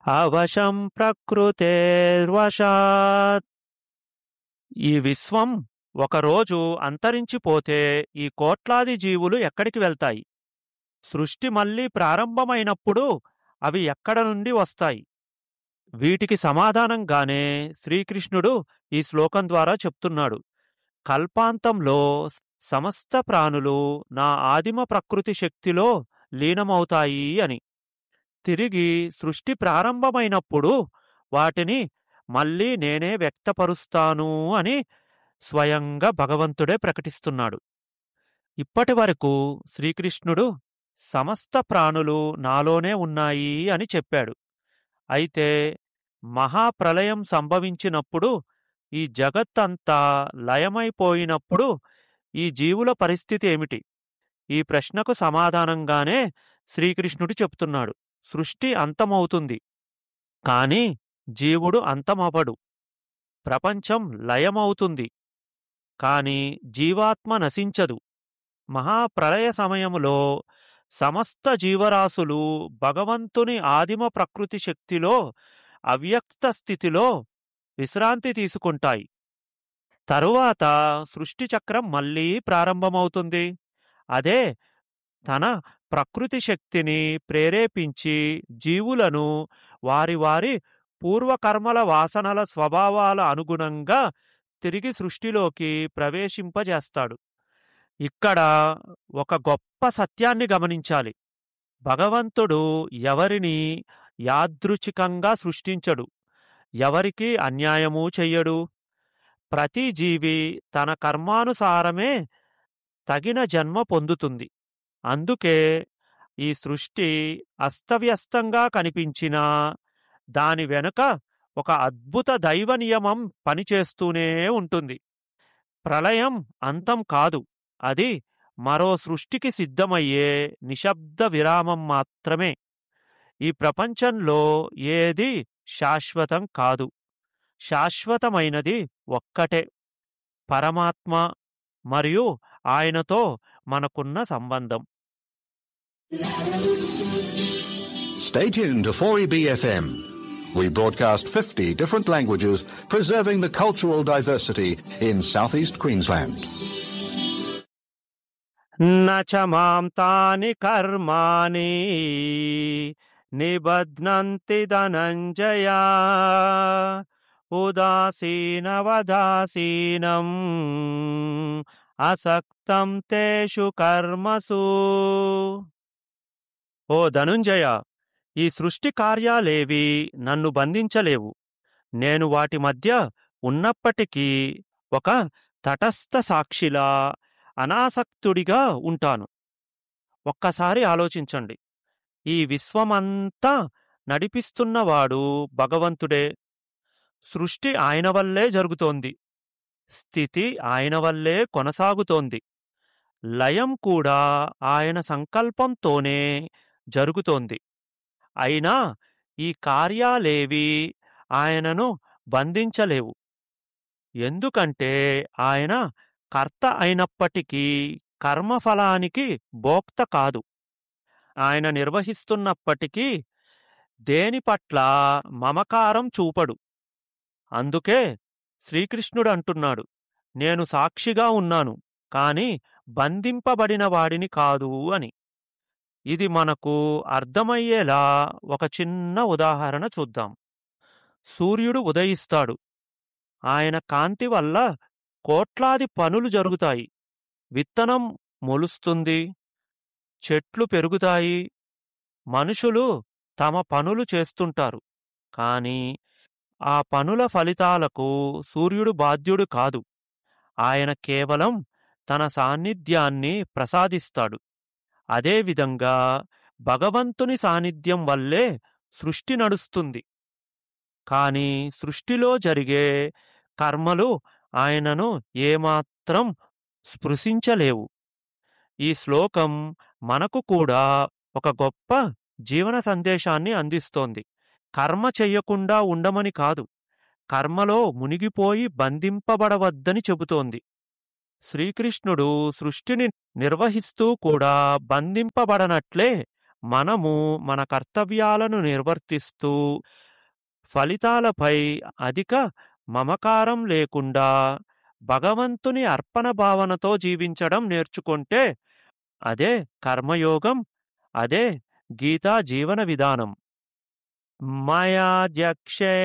అవశం ప్రకృతేర్వశాత్ ఈ విశ్వం ఒకరోజు అంతరించిపోతే ఈ కోట్లాది జీవులు ఎక్కడికి వెళ్తాయి సృష్టి మళ్ళీ ప్రారంభమైనప్పుడు అవి ఎక్కడ నుండి వస్తాయి వీటికి సమాధానంగానే శ్రీకృష్ణుడు ఈ శ్లోకం ద్వారా చెప్తున్నాడు కల్పాంతంలో సమస్త ప్రాణులు నా ఆదిమ ప్రకృతి శక్తిలో లీనమవుతాయి అని తిరిగి సృష్టి ప్రారంభమైనప్పుడు వాటిని మళ్ళీ నేనే వ్యక్తపరుస్తాను అని స్వయంగా భగవంతుడే ప్రకటిస్తున్నాడు ఇప్పటి వరకు శ్రీకృష్ణుడు సమస్త ప్రాణులు నాలోనే ఉన్నాయి అని చెప్పాడు అయితే మహాప్రలయం సంభవించినప్పుడు ఈ జగత్తంతా లయమైపోయినప్పుడు ఈ జీవుల పరిస్థితి ఏమిటి ఈ ప్రశ్నకు సమాధానంగానే శ్రీకృష్ణుడు చెప్తున్నాడు సృష్టి అంతమవుతుంది కాని జీవుడు అంతమవడు ప్రపంచం లయమవుతుంది కాని జీవాత్మ నశించదు మహాప్రళయ సమయములో సమస్త జీవరాశులు భగవంతుని ఆదిమ ప్రకృతి శక్తిలో అవ్యక్త స్థితిలో విశ్రాంతి తీసుకుంటాయి తరువాత సృష్టి చక్రం మళ్ళీ ప్రారంభమవుతుంది అదే తన ప్రకృతి శక్తిని ప్రేరేపించి జీవులను వారి వారి పూర్వకర్మల వాసనల స్వభావాల అనుగుణంగా తిరిగి సృష్టిలోకి ప్రవేశింపజేస్తాడు ఇక్కడ ఒక గొప్ప సత్యాన్ని గమనించాలి భగవంతుడు ఎవరిని యాదృచ్ఛికంగా సృష్టించడు ఎవరికి అన్యాయమూ చెయ్యడు ప్రతి జీవి తన కర్మానుసారమే తగిన జన్మ పొందుతుంది అందుకే ఈ సృష్టి అస్తవ్యస్తంగా కనిపించినా దాని వెనుక ఒక అద్భుత దైవ నియమం పనిచేస్తూనే ఉంటుంది ప్రళయం అంతం కాదు అది మరో సృష్టికి సిద్ధమయ్యే నిశ్శబ్ద విరామం మాత్రమే ఈ ప్రపంచంలో ఏది శాశ్వతం కాదు శాశ్వతమైనది ఒక్కటే పరమాత్మ మరియు ఆయనతో మనకున్న సంబంధం Stay tuned to 4EBFM. We broadcast 50 different languages, preserving the cultural diversity in southeast Queensland. न च मां तानि कर्माणि निबध्नन्ति धनञ्जया उदासीनवदासीनम् అసక్తం తేషు కర్మసు ఓ ధనుంజయ ఈ సృష్టి కార్యాలేవి నన్ను బంధించలేవు నేను వాటి మధ్య ఉన్నప్పటికీ ఒక తటస్థ సాక్షిలా అనాసక్తుడిగా ఉంటాను ఒక్కసారి ఆలోచించండి ఈ విశ్వమంతా నడిపిస్తున్నవాడు భగవంతుడే సృష్టి ఆయన వల్లే జరుగుతోంది స్థితి ఆయన వల్లే కొనసాగుతోంది లయం కూడా ఆయన సంకల్పంతోనే జరుగుతోంది అయినా ఈ కార్యాలేవి ఆయనను బంధించలేవు ఎందుకంటే ఆయన కర్త అయినప్పటికీ కర్మఫలానికి భోక్త కాదు ఆయన నిర్వహిస్తున్నప్పటికీ దేని పట్ల మమకారం చూపడు అందుకే శ్రీకృష్ణుడు అంటున్నాడు నేను సాక్షిగా ఉన్నాను కాని బంధింపబడిన వాడిని కాదు అని ఇది మనకు అర్థమయ్యేలా ఒక చిన్న ఉదాహరణ చూద్దాం సూర్యుడు ఉదయిస్తాడు ఆయన కాంతి వల్ల కోట్లాది పనులు జరుగుతాయి విత్తనం మొలుస్తుంది చెట్లు పెరుగుతాయి మనుషులు తమ పనులు చేస్తుంటారు కాని ఆ పనుల ఫలితాలకు సూర్యుడు బాధ్యుడు కాదు ఆయన కేవలం తన సాన్నిధ్యాన్ని ప్రసాదిస్తాడు అదేవిధంగా భగవంతుని సాన్నిధ్యం వల్లే సృష్టి నడుస్తుంది కాని సృష్టిలో జరిగే కర్మలు ఆయనను ఏమాత్రం స్పృశించలేవు ఈ శ్లోకం మనకు కూడా ఒక గొప్ప జీవన సందేశాన్ని అందిస్తోంది కర్మ చెయ్యకుండా ఉండమని కాదు కర్మలో మునిగిపోయి బంధింపబడవద్దని చెబుతోంది శ్రీకృష్ణుడు సృష్టిని నిర్వహిస్తూ కూడా బంధింపబడనట్లే మనము మన కర్తవ్యాలను నిర్వర్తిస్తూ ఫలితాలపై అధిక మమకారం లేకుండా భగవంతుని అర్పణ భావనతో జీవించడం నేర్చుకుంటే అదే కర్మయోగం అదే గీతా జీవన విధానం మయాధ్యక్షే